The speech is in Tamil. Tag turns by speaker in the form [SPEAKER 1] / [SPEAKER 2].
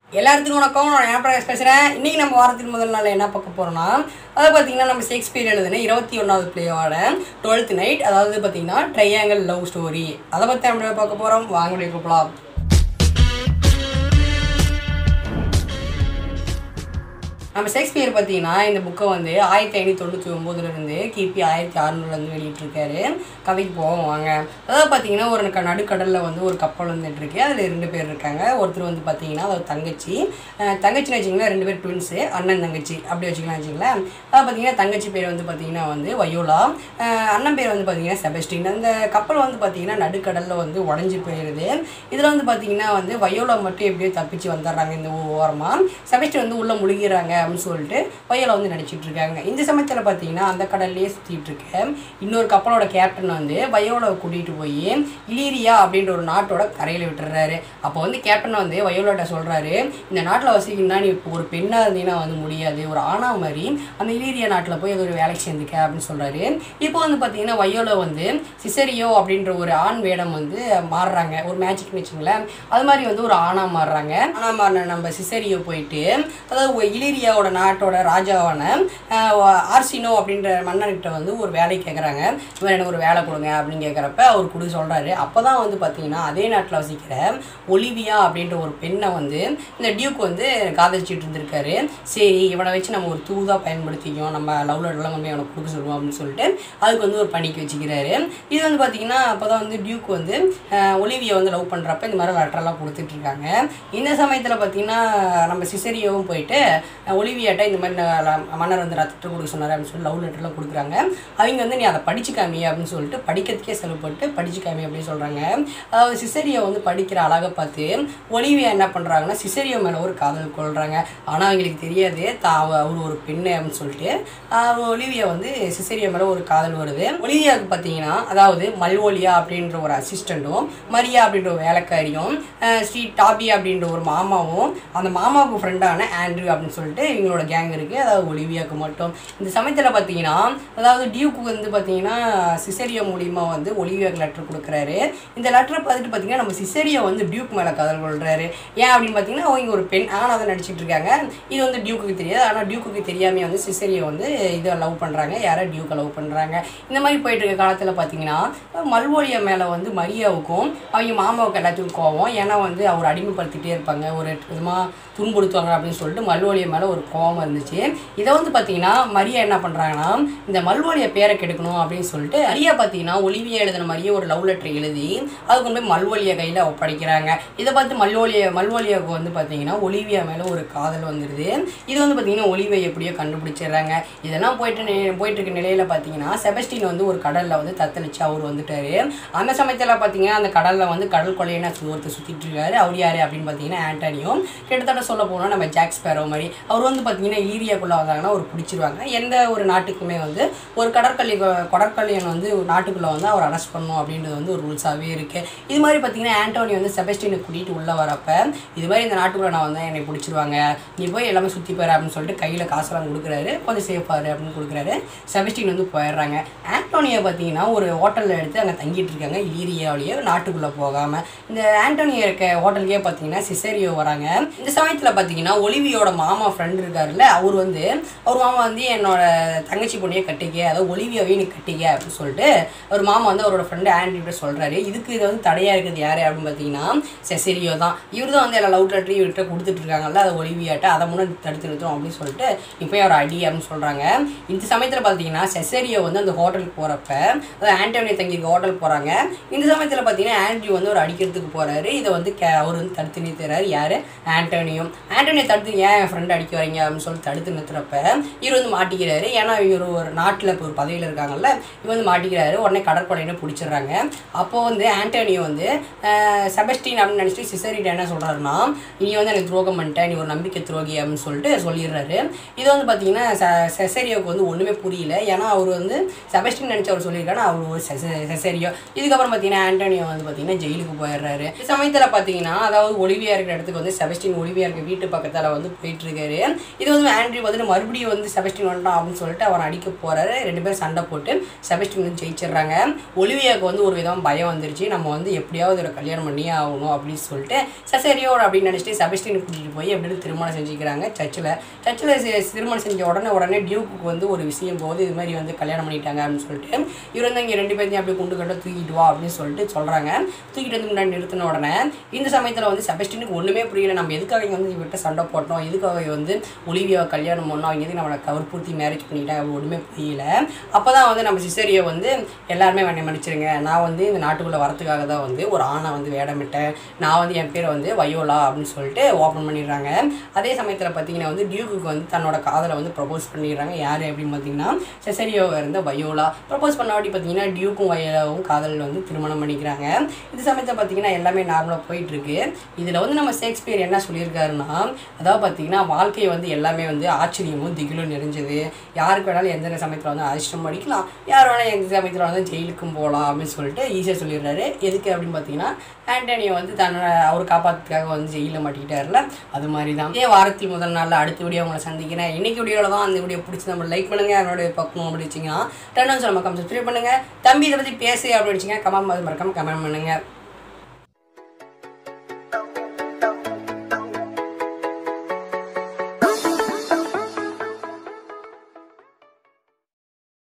[SPEAKER 1] எல்லாத்துக்கும் வணக்கம் நான் ஞாபகம் பேசுகிறேன் இன்றைக்கி நம்ம வாரத்தின் முதல் நாள் என்ன பார்க்க போகிறோம்னா அதை பார்த்தீங்கன்னா நம்ம ஷேக்ஸ்பியர் எழுதின இருபத்தி ஒன்றாவது பிளேயோட டுவெல்த் நைட் அதாவது பார்த்தீங்கன்னா ட்ரையாங்கல் லவ் ஸ்டோரி அதை பற்றி நம்ம பார்க்க போகிறோம் வாங்க போகலாம் நம்ம ஷேக்ஸ்பியர் பார்த்தீங்கன்னா இந்த புக்கை வந்து ஆயிரத்தி ஐநூற்றி தொண்ணூற்றி ஒம்போதுலேருந்து கிபி ஆயிரத்தி அறநூறுலேருந்து வெளியிட்டிருக்காரு கதைக்கு போவோம் வாங்க அதாவது பார்த்தீங்கன்னா ஒரு க- நடுக்கடலில் வந்து ஒரு கப்பல் வந்துட்டு இருக்கு அதில் ரெண்டு பேர் இருக்காங்க ஒருத்தர் வந்து பார்த்தீங்கன்னா அதாவது தங்கச்சி அஹ் தங்கச்சின்னு வச்சிங்களேன் ரெண்டு பேர் ட்வின்ஸு அண்ணன் தங்கச்சி அப்படி வச்சுக்கலாம் வச்சுங்களேன் அதாவது பார்த்தீங்கன்னா தங்கச்சி பேர் வந்து பார்த்தீங்கன்னா வந்து வயோலா அஹ் அண்ணன் பேர் வந்து பார்த்தீங்கன்னா செபஸ்டின் அந்த கப்பல் வந்து பார்த்தீங்கன்னா நடுக்கடலில் வந்து உடஞ்சி போயிடுது இதில் வந்து பார்த்தீங்கன்னா வந்து வயோலா மட்டும் எப்படியோ தப்பிச்சு வந்துடுறாங்க இந்த ஓரமாக செபஸ்டின் வந்து உள்ளே முழுகிறாங்க அப்படின்னு சொல்லிட்டு வயோலா வந்து நடிச்சிட்டு இருக்காங்க இந்த சமயத்தில் பார்த்தீங்கன்னா அந்த கடல்லையே சுற்றிட்டு இருக்க இன்னொரு கப்பலோட கேப்டன் வந்து வயோலாவை கூட்டிகிட்டு போய் இலீரியா அப்படின்ற ஒரு நாட்டோட கரையில் விட்டுறாரு அப்போ வந்து கேப்டன் வந்து வயோலாட்ட சொல்கிறாரு இந்த நாட்டில் வசிக்கணும்னா நீ இப்போ ஒரு பெண்ணாக இருந்தீங்கன்னா வந்து முடியாது ஒரு ஆணா மாதிரி அந்த இலீரியா நாட்டில் போய் அது ஒரு வேலைக்கு சேர்ந்துக்க அப்படின்னு சொல்கிறாரு இப்போ வந்து பார்த்தீங்கன்னா வயோலா வந்து சிசரியோ அப்படின்ற ஒரு ஆண் வேடம் வந்து மாறுறாங்க ஒரு மேஜிக்னு வச்சுங்களேன் அது மாதிரி வந்து ஒரு ஆணா மாறுறாங்க ஆணா மாறின நம்ம சிசரியோ போயிட்டு அதாவது ஒரு இலீரியாவோட நாட்டோட ராஜாவான ஆஹ், ஆர்சினோ அப்படின்ற மன்னர்கிட்ட வந்து ஒரு வேலை கேட்குறாங்க இவர் எனக்கு ஒரு வேலை கொடுங்க அப்படின்னு கேட்குறப்ப அவர் கொடுக்க சொல்கிறாரு அப்போ தான் வந்து பார்த்தீங்கன்னா அதே நாட்டில் வசிக்கிற ஒலிவியா அப்படின்ற ஒரு பெண்ணை வந்து இந்த டியூக் வந்து காதலிச்சிட்டு இருந்திருக்காரு சரி இவனை வச்சு நம்ம ஒரு தூதாக பயன்படுத்திக்கோம் நம்ம லவ் லெட்டர்லாம் கொண்டு போய் அவனை கொடுக்க சொல்லுவோம் அப்படின்னு சொல்லிட்டு அதுக்கு வந்து ஒரு பணிக்கு வச்சுக்கிறாரு இது வந்து பார்த்தீங்கன்னா அப்போ தான் வந்து டியூக் வந்து ஆஹ், ஒலிவியை வந்து லவ் பண்ணுறப்ப இந்த மாதிரி லெட்டர்லாம் கொடுத்துட்டு இருக்காங்க இந்த சமயத்தில் பார்த்தீங்கன்னா நம்ம சிசரியோவும் போயிட்டு அஹ், ஒலிவியாட்ட இந்த மாதிரி நான் ல- மன்னர் வந்து ரத்தத்தை கொடுக்க சொன்னார் அப்படின்னு சொல்லி லவ் லெட்டர்லாம் கொடுக்குறாங்க அவங்க வந்து நீ அதை படிச்சு காமி அப்படின்னு சொல்லிட்டு படிக்கிறதுக்கே செலவுப்பட்டு படிச்சு காமி அப்படின்னு சொல்கிறாங்க அதாவது சிசரியை வந்து படிக்கிற அழகை பார்த்து ஒலிவியா என்ன பண்ணுறாங்கன்னா சிசரியோ மேலே ஒரு காதல் கொள்கிறாங்க ஆனால் அவங்களுக்கு தெரியாது தான் அவ அவர் ஒரு பெண்ணு அப்படின்னு சொல்லிட்டு ஆஹ், ஒலிவியா வந்து சிசரியா மேலே ஒரு காதல் வருது ஒலிவியாவுக்கு பார்த்தீங்கன்னா அதாவது மல்வோலியா அப்படின்ற ஒரு அசிஸ்டண்ட்டும் மரியா அப்படின்ற ஒரு வேலைக்காரியும் ஆஹ், ஸ்ரீ டாபி அப்படின்ற ஒரு மாமாவும் அந்த மாமாவுக்கு ஃப்ரெண்டான ஆண்ட்ரூ அப்படின்னு சொல்லிட்டு இவங்களோட கேங் இருக்குது அதாவது ஒலிவியாவுக்கு மட்டும் இந்த சமயத்தில் பார்த்தீங்கன்னா அதாவது டியூக்கு வந்து பார்த்தீங்கன்னா சிசரியா மூலியமா வந்து ஒலிவியாவுக்கு லெட்டர் கொடுக்குறாரு இந்த லெட்டரை பார்த்துட்டு பார்த்தீங்கன்னா நம்ம சிசரியா வந்து டியூக் மேலே காதல் கொள்றாரு ஏன் அப்படின்னு பார்த்தீங்கன்னா அவங்க ஒரு பெண் ஆனால் அதை நடிச்சிட்டு இருக்காங்க இது வந்து டியூக்குக்கு தெரியாது ஆனால் டியூக்குக்கு தெரியாமே வந்து சிசரியை வந்து இதை லவ் பண்ணுறாங்க யாரை டியூக்கை லவ் பண்ணுறாங்க இந்த மாதிரி போயிட்டு இருக்க காலத்தில் பார்த்தீங்கன்னா மல்வோலியா மேலே வந்து மரியாவுக்கும் அவங்க மாமாவுக்கு எல்லாத்துக்கும் கோவம் ஏன்னா வந்து அவர் அடிமைப்படுத்திட்டே இருப்பாங்க ஒரு விதமாக துன்புறுத்துவாங்க அப்படின்னு சொல்லிட்டு மல்வோலியா மேலே ஒரு கோவம் இருந்துச்சு இதை வந்து பார்த்தீங்கன்னா மரியா என்ன பண்ணுறாங்கன்னா இந்த மல்வோலியா பேரை கெடுக்கணும் அப்படின்னு சொல்லிட்டு மரியா பார்த்தீங்கன்னா ஒலிவியா எழுதின மாதிரியே ஒரு லவ் லெட்டர் எழுதி அது கொண்டு போய் மல்வோலியா கையில் ஒப்படைக்கிறாங்க இதை பார்த்து மல்வோலியா மல்வோலியாவுக்கு வந்து பார்த்தீங்கன்னா ஒலிவியா மேலே ஒரு காதல் வந்துடுது இது வந்து பார்த்தீங்கன்னா ஒலிவியா எப்படியோ கண்டுபிடிச்சிடுறாங்க இதெல்லாம் போயிட்டு நி- போயிட்டு இருக்க நிலையில் பார்த்தீங்கன்னா செபஸ்டின் வந்து ஒரு கடலில் வந்து தத்தளிச்சு அவர் வந்துட்டாரு அந்த சமயத்தில் பார்த்தீங்கன்னா அந்த கடலில் வந்து கடல் கொள்ளையின ஒருத்தர் சுற்றிட்டு இருக்காரு அவர் யார் அப்படின்னு பார்த்தீங்கன்னா ஆண்டனியோ கிட்டத்தட்ட சொல்ல போனால் நம்ம ஜாக் ஸ்பேரோ மாதிரி அவர் வந்து பார்த்தீங்கன்னா ஈரியாக்குள்ளே வந்தாங்கன்னா ஒரு பிடிச்சிருவாங்க எந்த ஒரு நாட்டுக்குமே வந்து ஒரு கடற்கல்லி கடற்கல்லியன் வந்து ஒரு நாட்டுக்குள்ளே வந்து அவர் அரெஸ்ட் பண்ணணும் அப்படின்றது வந்து ஒரு ரூல்ஸாகவே இருக்குது இது மாதிரி பார்த்தீங்கன்னா ஆண்டோனி வந்து செபஸ்டினை கூட்டிகிட்டு உள்ளே வரப்ப இது மாதிரி இந்த நாட்டுக்குள்ளே நான் வந்து என்னை பிடிச்சிருவாங்க நீ போய் எல்லாமே சுற்றி போயிரு அப்படின்னு சொல்லிட்டு கையில் காசெல்லாம் கொடுக்குறாரு கொஞ்சம் சேஃபாரு அப்படின்னு கொடுக்குறாரு செபஸ்டின் வந்து போயிடுறாங்க ஆண்டோனியை பார்த்தீங்கன்னா ஒரு ஹோட்டலில் எடுத்து அங்கே தங்கிட்டு இருக்காங்க ஈரியாவிலேயே நாட்டுக்குள்ளே போகாமல் இந்த ஆண்டோனியா இருக்க ஹோட்டலுக்கே பார்த்தீங்கன்னா சிசரியோ வராங்க இந்த சமயத்தில் பார்த்தீங்கன்னா ஒலிவியோட மாமா ஃப்ரெண்ட் இருக்காருல்ல அவர் வந்து அவர் மாமா வந்து என்னோட தங்கச்சி பொண்ணையே கட்டிக்க அதாவது ஒலிவியாவையும் நீ கட்டிக்க அப்படின்னு சொல்லிட்டு அவர் மாமா வந்து அவரோட ஃப்ரெண்டு ஆண்ட்ரிட்ட சொல்கிறாரு இதுக்கு இது வந்து தடையாக இருக்குது யார் அப்படின்னு பார்த்தீங்கன்னா செசரியோ தான் இவர் தான் வந்து எல்லா லவ் லெட்டரையும் இவர்கிட்ட கொடுத்துட்டு இருக்காங்கல்ல அதை ஒலிவியாட்ட அதை முன்னாடி தடுத்து நிறுத்தணும் அப்படின்னு சொல்லிட்டு இப்போ போய் அவர் அடி அப்படின்னு சொல்கிறாங்க இந்த சமயத்தில் பார்த்தீங்கன்னா செசரியோ வந்து அந்த ஹோட்டலுக்கு போகிறப்ப அதாவது ஆண்டோனியோ தங்கியிருக்க ஹோட்டல் போகிறாங்க இந்த சமயத்தில் பார்த்தீங்கன்னா ஆண்ட்ரியூ வந்து ஒரு அடிக்கிறதுக்கு போகிறாரு இதை வந்து கே அவர் வந்து தடுத்து நிறுத்துறாரு யார் ஆண்டோனியோ ஆண்டோனியோ தடுத்து ஏன் என் ஃப்ரெண்ட் அடிக்க வரீங்க அப்படின்னு சொல்லி தடுத்து நிறுத்துறப்ப இவர் வந்து மாட்டிக்கிறாரு ஏன்னா இவர் ஒரு நாட்டில் இப்போ ஒரு பதவியில் இருக்காங்கல்ல இவர் வந்து மாட்டிக்கிறாரு உடனே கடற்கொலைன்னு பிடிச்சிடுறாங்க அப்போ வந்து ஆண்டோனியோ வந்து அஹ், செபஸ்டின் அப்படின்னு நினச்சிட்டு சிசரிட்ட என்ன சொல்கிறாருன்னா நீ வந்து எனக்கு துரோகம் பண்ணிட்ட நீ ஒரு நம்பிக்கை துரோகி அப்படின்னு சொல்லிட்டு சொல்லிடுறாரு இது வந்து பார்த்தீங்கன்னா செ- செசரியோவுக்கு வந்து ஒன்றுமே புரியல ஏன்னா அவர் வந்து செபஸ்டின் நினச்சி அவர் சொல்லியிருக்காரு அவர் ஒரு செச- செசரியோ இதுக்கப்புறம் பார்த்தீங்கன்னா ஆண்டோனியோ வந்து பார்த்தீங்கன்னா ஜெயிலுக்கு போயிடுறாரு இந்த சமயத்தில் பார்த்தீங்கன்னா அதாவது ஒலிவியா இருக்கிற இடத்துக்கு வந்து செபஸ்டின் ஒலிவியா இருக்க வீட்டு பக்கத்தில் வந்து போயிட்டு இருக்காரு இது வந்து ஆண்ட்ரி வந்துட்டு மறுபடியும் வந்து செபஸ்டின் வந்துட்டான் அப்படின்னு சொல்லிட்டு அவன் அடிக்க போறாரு ரெண்டு பேரும் சண்டை போட்டு செபஸ்டின் வந்து ஜெயிச்சிடுறாங்க ஒலிவியாவுக்கு வந்து ஒரு விதம் பயம் வந்துருச்சு நம்ம வந்து எப்படியாவது ஒரு கல்யாணம் பண்ணியே ஆகணும் அப்படின்னு சொல்லிட்டு சசரியோட அப்படின்னு நினச்சிட்டு செபஸ்டின் கூட்டிகிட்டு போய் எப்படின்னு திருமணம் செஞ்சுக்கிறாங்க சர்ச்சில் சர்ச்சில் திருமணம் செஞ்ச உடனே உடனே டியூக்கு வந்து ஒரு விஷயம் போகுது இது மாதிரி வந்து கல்யாணம் பண்ணிட்டாங்க அப்படின்னு சொல்லிட்டு இவர் வந்து இங்கே ரெண்டு பேர்த்தையும் அப்படியே குண்டு கட்ட தூக்கிட்டு வா அப்படின்னு சொல்லிட்டு சொல்கிறாங்க தூக்கிட்டு வந்து முன்னாடி நிறுத்தின உடனே இந்த சமயத்தில் வந்து செபஸ்டினுக்கு ஒன்றுமே புரியல நம்ம எதுக்காக இங்கே வந்து இவர்கிட்ட சண்டை போட்டோம் எதுக்காக வந்து ஒலிவியாவை கல்யாணம் பண்ணோம் அவங்க எதுக்கு நம்மளை கவர்பூர்த்தி மேரேஜ் பண்ணிட்டாங்க அப்படி ஒன்றுமே புரியல அப்போ தான் வந்து நம்ம சிசரியை வந்து எல்லாருமே என்னை மன்னிச்சிருங்க நான் வந்து இந்த நாட்டுக்குள்ளே வரத்துக்காக தான் வந்து ஒரு ஆணை வந்து வேடமிட்டேன் நான் வந்து என் பேரை வந்து வயோலா அப்படின்னு சொல்லிட்டு ஓப்பன் பண்ணிடுறாங்க அதே சமயத்தில் பார்த்தீங்கன்னா வந்து டியூக்கு வந்து தன்னோட காதலை வந்து ப்ரப்போஸ் பண்ணிடுறாங்க யார் அப்படின்னு பார்த்தீங்கன்னா செசரியோவை இருந்த வயோலா ப்ரப்போஸ் பண்ணாட்டி பார்த்தீங்கன்னா டியூக்கும் வயோலாவும் காதல் வந்து திருமணம் பண்ணிக்கிறாங்க இந்த சமயத்தில் பார்த்தீங்கன்னா எல்லாமே நார்மலாக போயிட்டு இருக்கு இதில் வந்து நம்ம ஷேக்ஸ்பியர் என்ன சொல்லியிருக்காருன்னா அதாவது பார்த்தீங்கன்னா வாழ்க்கை வந்து எல்லாமே வந்து ஆச்சரியமும் திகிலும் நிறைஞ்சது யாருக்கு வேணாலும் எந்த சமயத்தில் வந்து அதிர்ஷ்டம் அடிக்கலாம் யார் வேணாலும் எந்த சமயத்தில் வந்து ஜெயிலுக்கும் போகலாம் அப்படின்னு சொல்லிட்டு ஈஸியாக சொல்லிடுறாரு எதுக்கு அப்படின்னு பார்த்தீங்கன்னா ஆண்டனியை வந்து தன்னோட அவர் காப்பாற்றுறதுக்காக வந்து ஜெயிலில் மாட்டிக்கிட்டாருல அது மாதிரி தான் இதே வாரத்தில் முதல் நாளில் அடுத்த வீடியோ உங்களை சந்திக்கிறேன் இன்னைக்கு வீடியோவில் தான் அந்த வீடியோ பிடிச்சி நம்ம லைக் பண்ணுங்கள் அவனோட பக்கம் அப்படி வச்சிங்கன்னா ரெண்டாவது சொல்ல மக்கம் சப்ஸ்கிரைப் பண்ணுங்கள் தம்பி இதை பற்றி பேசு அப்படின்னு வச்சிங்க கமெண்ட் மறக்காம கமெண்ட் பண்ணுங்கள்